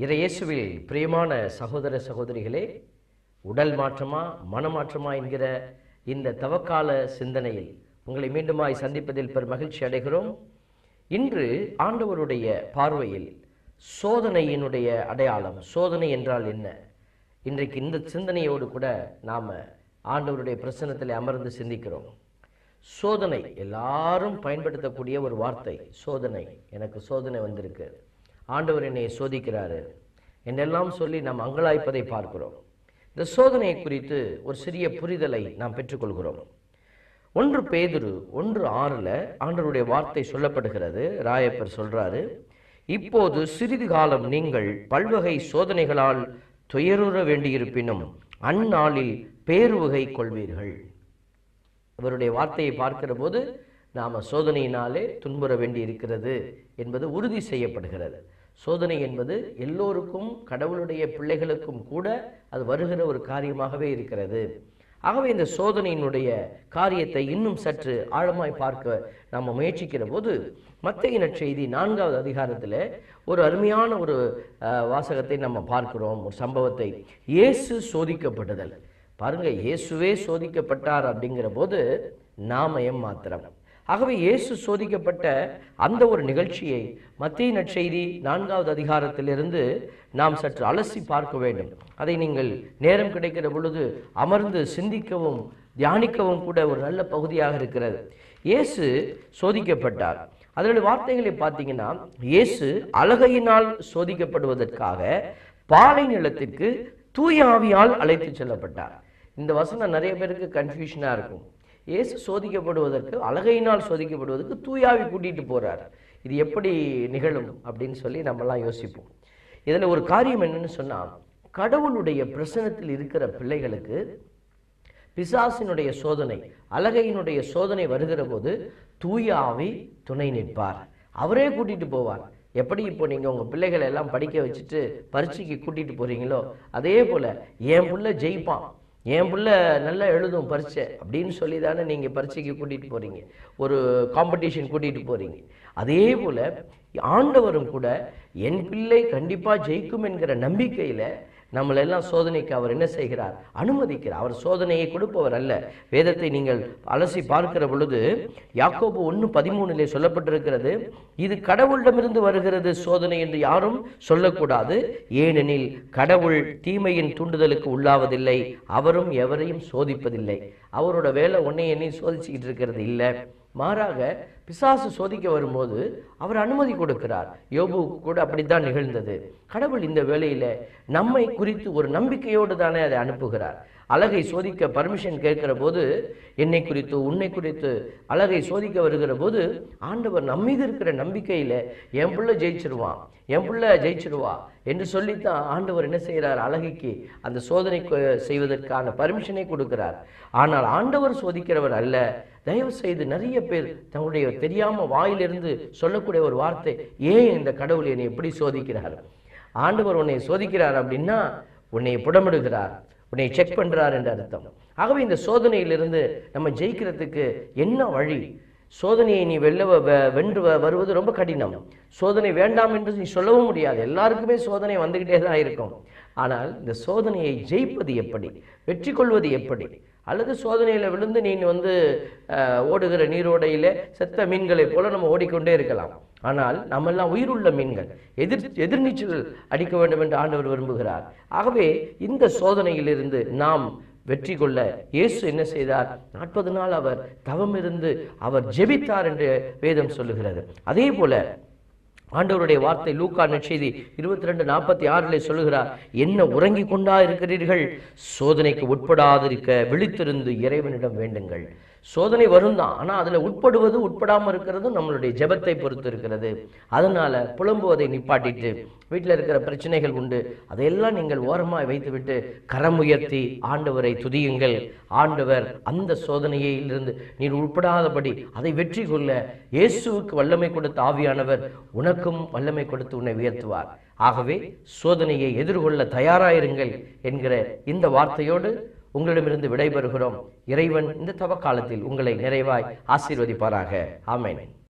இறையேசுவில் பிரியமான சகோதர சகோதரிகளே உடல் மாற்றமா மனமாற்றமா என்கிற இந்த தவக்கால சிந்தனையில் உங்களை மீண்டுமாய் சந்திப்பதில் பெரும் மகிழ்ச்சி அடைகிறோம் இன்று ஆண்டவருடைய பார்வையில் சோதனையினுடைய அடையாளம் சோதனை என்றால் என்ன இன்றைக்கு இந்த சிந்தனையோடு கூட நாம் ஆண்டவருடைய பிரசன்னத்தில் அமர்ந்து சிந்திக்கிறோம் சோதனை எல்லாரும் பயன்படுத்தக்கூடிய ஒரு வார்த்தை சோதனை எனக்கு சோதனை வந்திருக்கு ஆண்டவர் என்னை சோதிக்கிறாரு என்றெல்லாம் சொல்லி நாம் அங்கலாய்ப்பதை பார்க்கிறோம் இந்த சோதனையை குறித்து ஒரு சிறிய புரிதலை நாம் பெற்றுக்கொள்கிறோம் ஒன்று பேதுரு ஒன்று ஆறுல ஆண்டவருடைய வார்த்தை சொல்லப்படுகிறது ராயப்பர் சொல்றாரு இப்போது சிறிது காலம் நீங்கள் பல்வகை சோதனைகளால் துயருற வேண்டியிருப்பினும் அந்நாளில் பேருவகை கொள்வீர்கள் இவருடைய வார்த்தையை பார்க்கிற போது நாம சோதனையினாலே துன்புற வேண்டி இருக்கிறது என்பது உறுதி செய்யப்படுகிறது சோதனை என்பது எல்லோருக்கும் கடவுளுடைய பிள்ளைகளுக்கும் கூட அது வருகிற ஒரு காரியமாகவே இருக்கிறது ஆகவே இந்த சோதனையினுடைய காரியத்தை இன்னும் சற்று ஆழமாய் பார்க்க நாம் முயற்சிக்கிற போது மத்திய நற்செய்தி நான்காவது அதிகாரத்தில் ஒரு அருமையான ஒரு அஹ், வாசகத்தை நம்ம பார்க்கிறோம் ஒரு சம்பவத்தை இயேசு சோதிக்கப்படுதல் பாருங்க இயேசுவே சோதிக்கப்பட்டார் அப்படிங்கிற போது நாம ஏமாத்திரம் ஆகவே இயேசு சோதிக்கப்பட்ட அந்த ஒரு நிகழ்ச்சியை மத்திய நற்செய்தி நான்காவது அதிகாரத்திலிருந்து நாம் சற்று அலசி பார்க்க வேண்டும் அதை நீங்கள் நேரம் கிடைக்கிற பொழுது அமர்ந்து சிந்திக்கவும் தியானிக்கவும் கூட ஒரு நல்ல பகுதியாக இருக்கிறது இயேசு சோதிக்கப்பட்டார் அதனுடைய வார்த்தைகளை பார்த்தீங்கன்னா இயேசு அழகையினால் சோதிக்கப்படுவதற்காக பாலை நிலத்திற்கு தூய ஆவியால் அழைத்து செல்லப்பட்டார் இந்த வசனம் நிறைய பேருக்கு கன்ஃபியூஷனாக இருக்கும் இயேசு சோதிக்கப்படுவதற்கு அழகையினால் சோதிக்கப்படுவதற்கு தூயாவி கூட்டிட்டு போறார் இது எப்படி நிகழும் அப்படின்னு சொல்லி நம்மலாம் யோசிப்போம் இதில் ஒரு காரியம் என்னன்னு சொன்னா கடவுளுடைய பிரசனத்தில் இருக்கிற பிள்ளைகளுக்கு பிசாசினுடைய சோதனை அழகையினுடைய சோதனை வருகிற போது தூய ஆவி துணை நிற்பார் அவரே கூட்டிட்டு போவார் எப்படி இப்போ நீங்க உங்க பிள்ளைகளை எல்லாம் படிக்க வச்சுட்டு பரீட்சைக்கு கூட்டிட்டு போறீங்களோ அதே போல என் புள்ள ஜெயிப்பான் என் புள்ள நல்லா எழுதும் பரீட்சை அப்படின்னு சொல்லி தானே நீங்க பரீட்சைக்கு கூட்டிட்டு போறீங்க ஒரு காம்படிஷன் கூட்டிட்டு போறீங்க அதே போல ஆண்டவரும் கூட என் பிள்ளை கண்டிப்பா ஜெயிக்கும் என்கிற நம்பிக்கையில நம்மளெல்லாம் சோதனைக்கு அவர் என்ன செய்கிறார் அனுமதிக்கிறார் அவர் சோதனையை கொடுப்பவர் அல்ல வேதத்தை நீங்கள் அலசி பார்க்கிற பொழுது யாக்கோபு ஒன்று பதிமூணிலே சொல்லப்பட்டிருக்கிறது இது கடவுளிடமிருந்து வருகிறது சோதனை என்று யாரும் சொல்லக்கூடாது ஏனெனில் கடவுள் தீமையின் தூண்டுதலுக்கு உள்ளாவதில்லை அவரும் எவரையும் சோதிப்பதில்லை அவரோட வேலை உன்னை என்னையும் சோதிச்சுக்கிட்டு இருக்கிறது இல்லை மாறாக பிசாசு சோதிக்க வரும்போது அவர் அனுமதி கொடுக்கிறார் யோபுவுக்கு கூட அப்படித்தான் நிகழ்ந்தது கடவுள் இந்த வேளையில நம்மை குறித்து ஒரு நம்பிக்கையோடு தானே அதை அனுப்புகிறார் அழகை சோதிக்க பர்மிஷன் கேட்கிற போது என்னை குறித்து உன்னை குறித்து அழகை சோதிக்க வருகிற போது ஆண்டவர் நம்மீது இருக்கிற நம்பிக்கையில என் புள்ள ஜெயிச்சிருவான் என் புள்ள ஜெயிச்சிருவா என்று சொல்லித்தான் ஆண்டவர் என்ன செய்கிறார் அழகைக்கு அந்த சோதனை கொ- செய்வதற்கான பர்மிஷனை கொடுக்கிறார் ஆனால் ஆண்டவர் சோதிக்கிறவர் அல்ல தயவு செய்து நிறைய பேர் தங்களுடைய தெரியாம வாயிலிருந்து சொல்லக்கூடிய ஒரு வார்த்தை ஏன் இந்த கடவுள் என்னை எப்படி சோதிக்கிறார் ஆண்டவர் உன்னை சோதிக்கிறார் அப்படின்னா உன்னை புடமிடுகிறார் உன்னை செக் பண்றார் என்ற அர்த்தம் ஆகவே இந்த சோதனையிலிருந்து நம்ம ஜெயிக்கிறதுக்கு என்ன வழி சோதனையை நீ வெல்ல வ- வ- வென்று வ- வருவது ரொம்ப கடினம் சோதனை வேண்டாம் என்று நீ சொல்லவும் முடியாது எல்லாருக்குமே சோதனை வந்துகிட்டே தான் இருக்கும் ஆனால் இந்த சோதனையை ஜெயிப்பது எப்படி வெற்றி கொள்வது எப்படி அல்லது சோதனையில் விழுந்து நீ வந்து அஹ், ஓடுகிற நீரோடையில செத்த மீன்களைப் போல நம்ம ஓடிக்கொண்டே இருக்கலாம் ஆனால் நம்மெல்லாம் உயிருள்ள மீன்கள் எதிர் எதிர்நீச்சல் அடிக்க வேண்டும் என்று ஆண்டவர் விரும்புகிறார் ஆகவே இந்த சோதனையிலிருந்து நாம் வெற்றி கொள்ள இயேசு என்ன செய்தார் நாற்பது நாள் அவர் தவம் இருந்து அவர் ஜெபித்தார் என்று வேதம் சொல்லுகிறது அதே போல ஆண்டவருடைய வார்த்தை லூக்கா நற்செய்தி இருபத்தி ரெண்டு நாற்பத்தி ஆறிலே சொல்லுகிறார் என்ன உறங்கிக் கொண்டா இருக்கிறீர்கள் சோதனைக்கு உட்படாதிருக்க விழித்திருந்து இறைவனிடம் வேண்டுங்கள் சோதனை வரும் தான் ஆனால் அதில் உட்படுவது உட்படாமல் இருக்கிறது நம்மளுடைய ஜெபத்தை பொறுத்து இருக்கிறது அதனால புலம்புவதை நிப்பாட்டிட்டு வீட்டில் இருக்கிற பிரச்சனைகள் உண்டு அதையெல்லாம் நீங்கள் ஓரமாய் வைத்துவிட்டு கரம் உயர்த்தி ஆண்டவரை துதியுங்கள் ஆண்டவர் அந்த சோதனையிலிருந்து நீர் உட்படாதபடி அதை வெற்றி கொள்ள இயேசுவுக்கு வல்லமை கொடுத்த ஆவியானவர் உனக்கும் வல்லமை கொடுத்து உன்னை உயர்த்துவார் ஆகவே சோதனையை எதிர்கொள்ள தயாராயிருங்கள் என்கிற இந்த வார்த்தையோடு உங்களிடமிருந்து விடைபெறுகிறோம் இறைவன் இந்த தவ காலத்தில் உங்களை நிறைவாய் ஆசீர்வதிப்பாராக ஆமென்